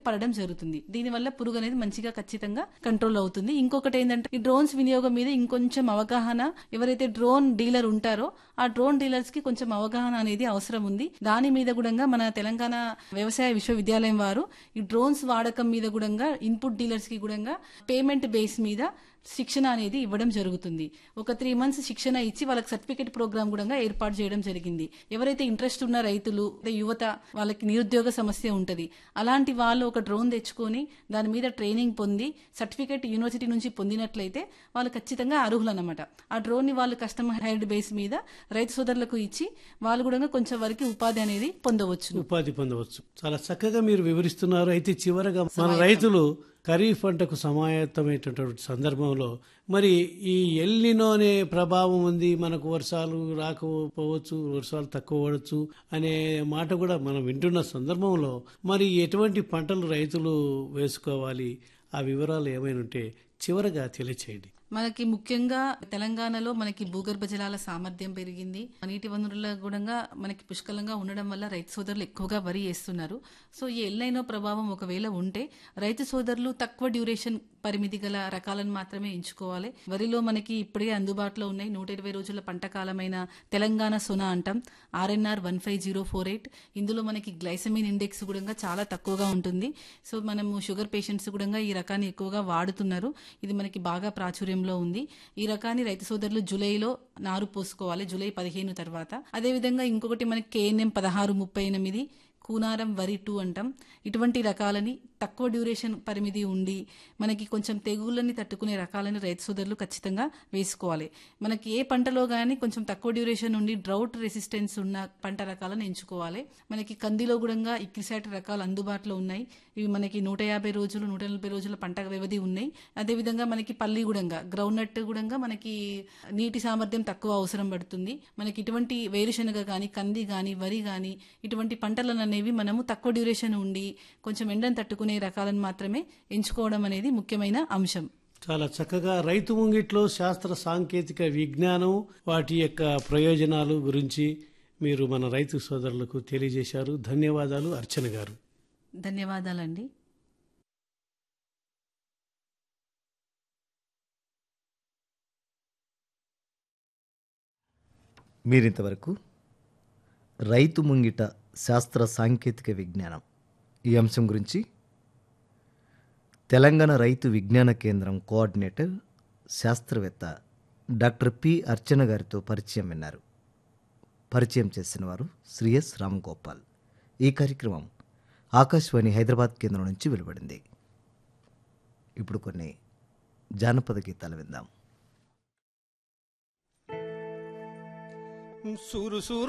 పడడం జరుగుతుంది దీనివల్ల పురుగు అనేది మంచిగా ఖచ్చితంగా కంట్రోల్ అవుతుంది ఇంకొకటి ఏంటంటే ఈ డ్రోన్స్ వినియోగం మీద ఇంకొంచెం అవగాహన ఎవరైతే డ్రోన్ డీలర్ ఉంటారో ఆ డ్రోన్ డీలర్స్ కి కొంచెం అవగాహన అనేది అవసరం ఉంది దాని మీద కూడా మన తెలంగాణ వ్యవసాయ విశ్వవిద్యాలయం వారు ఈ డ్రోన్స్ వాడకం మీద కూడా ఇన్పుట్ డీలర్స్ కి కూడా పేమెంట్ బేస్ మీద శిక్షణ అనేది ఇవ్వడం జరుగుతుంది ఒక త్రీ మంత్స్ శిక్షణ ఇచ్చి వాళ్ళకి సర్టిఫికేట్ ప్రోగ్రామ్ కూడా ఏర్పాటు చేయడం జరిగింది ఎవరైతే ఇంట్రెస్ట్ ఉన్న రైతులు అంటే యువత వాళ్ళకి నిరుద్యోగ సమస్య ఉంటది అలాంటి వాళ్ళు ఒక డ్రోన్ తెచ్చుకొని దాని మీద ట్రైనింగ్ పొంది సర్టిఫికేట్ యూనివర్సిటీ నుంచి పొందినట్లయితే వాళ్ళు ఖచ్చితంగా అర్హులు అన్నమాట ఆ డ్రోన్ ని వాళ్ళు కస్టమర్ హైర్డ్ బేస్ మీద రైతు సోదరులకు ఇచ్చి వాళ్ళు కూడా కొంచెం వరకు ఉపాధి అనేది పొందవచ్చు ఉపాధి పొందవచ్చు చాలా చక్కగా మీరు వివరిస్తున్నారు అయితే చివరగా మన రైతులు ఖరీఫ్ పంటకు సమాయత్తమైనటువంటి సందర్భంలో మరి ఈ ఎల్నినో అనే ప్రభావం ఉంది మనకు వర్షాలు రాకపోవచ్చు వర్షాలు తక్కువ పడవచ్చు అనే మాట కూడా మనం వింటున్న సందర్భంలో మరి ఎటువంటి పంటలు రైతులు వేసుకోవాలి ఆ వివరాలు ఏమైనా ఉంటే చివరగా తెలియచేయండి మనకి ముఖ్యంగా తెలంగాణలో మనకి భూగర్భ జలాల సామర్థ్యం పెరిగింది నీటి వనరుల కూడా మనకి పుష్కలంగా ఉండడం వల్ల రైతు సోదరులు ఎక్కువగా వరి వేస్తున్నారు సో ఈ ఎల్లైనో ప్రభావం ఒకవేళ ఉంటే రైతు సోదరులు తక్కువ డ్యూరేషన్ పరిమితి గల రకాలను మాత్రమే ఎంచుకోవాలి వరిలో మనకి ఇప్పుడే అందుబాటులో ఉన్నాయి నూట ఇరవై రోజుల పంట కాలమైన తెలంగాణ సొన అంటాం RNR one five zero four eight ఇందులో మనకి గ్లైసమిన్ ఇండెక్స్ కూడా చాలా తక్కువగా ఉంటుంది సో మనము షుగర్ పేషెంట్స్ కూడా ఈ రకాన్ని ఎక్కువగా వాడుతున్నారు ఇది మనకి బాగా ప్రాచుర్యంలో ఉంది ఈ రకాన్ని రైతు సోదరులు జూలైలో నారు పోసుకోవాలి జూలై పదిహేను తర్వాత అదేవిధంగా ఇంకొకటి మనకి కేఎన్ఎం పదహారు ముప్పై ఎనిమిది కూనారం వరి టూ అంటాం ఇటువంటి రకాలని తక్కువ డ్యూరేషన్ పరిమితి ఉండి మనకి కొంచెం తెగుళ్ళని తట్టుకునే రకాలని రైతు సోదరులు ఖచ్చితంగా వేసుకోవాలి మనకి ఏ పంటలో కానీ కొంచెం తక్కువ డ్యూరేషన్ ఉండి డ్రౌట్ రెసిస్టెన్స్ ఉన్న పంట రకాలను ఎంచుకోవాలి మనకి కందిలో కూడా ఇక్రిసాట్ రకాలు అందుబాటులో ఉన్నాయి ఇవి మనకి నూట యాభై రోజులు నూట నలభై రోజుల పంట వ్యవధి ఉన్నాయి అదేవిధంగా మనకి పల్లి గుడంగా గ్రౌండ్ నట్ కూడా మనకి నీటి సామర్థ్యం తక్కువ అవసరం పడుతుంది మనకి ఇటువంటి వేరుశనగ కానీ కంది కానీ వరి కానీ ఇటువంటి పంటలను అనేవి మనము తక్కువ డ్యూరేషన్ ఉండి కొంచెం ఎండను తట్టుకునే రకాలను మాత్రమే ఎంచుకోవడం అనేది ముఖ్యమైన అంశం చాలా చక్కగా రైతు ముంగిట్లో శాస్త్ర సాంకేతిక విజ్ఞానం వాటి యొక్క ప్రయోజనాలు గురించి మీరు మన రైతు సోదరులకు తెలియజేశారు ధన్యవాదాలు అర్చన గారు ధన్యవాదాలండి మీరింతవరకు రైతు ముంగిట శాస్త్ర సాంకేతిక విజ్ఞానం ఈ అంశం గురించి తెలంగాణ రైతు విజ్ఞాన కేంద్రం కోఆర్డినేటర్ శాస్త్రవేత్త డాక్టర్ పి అర్చన గారితో పరిచయం విన్నారు పరిచయం చేసిన వారు శ్రీ ఎస్ రామగోపాల్ ఈ కార్యక్రమం ఆకాశవాణి హైదరాబాద్ కేంద్రం నుంచి వెలువడింది ఇప్పుడు కొన్ని జానపద గీతాలు విందాం సూరు సూరు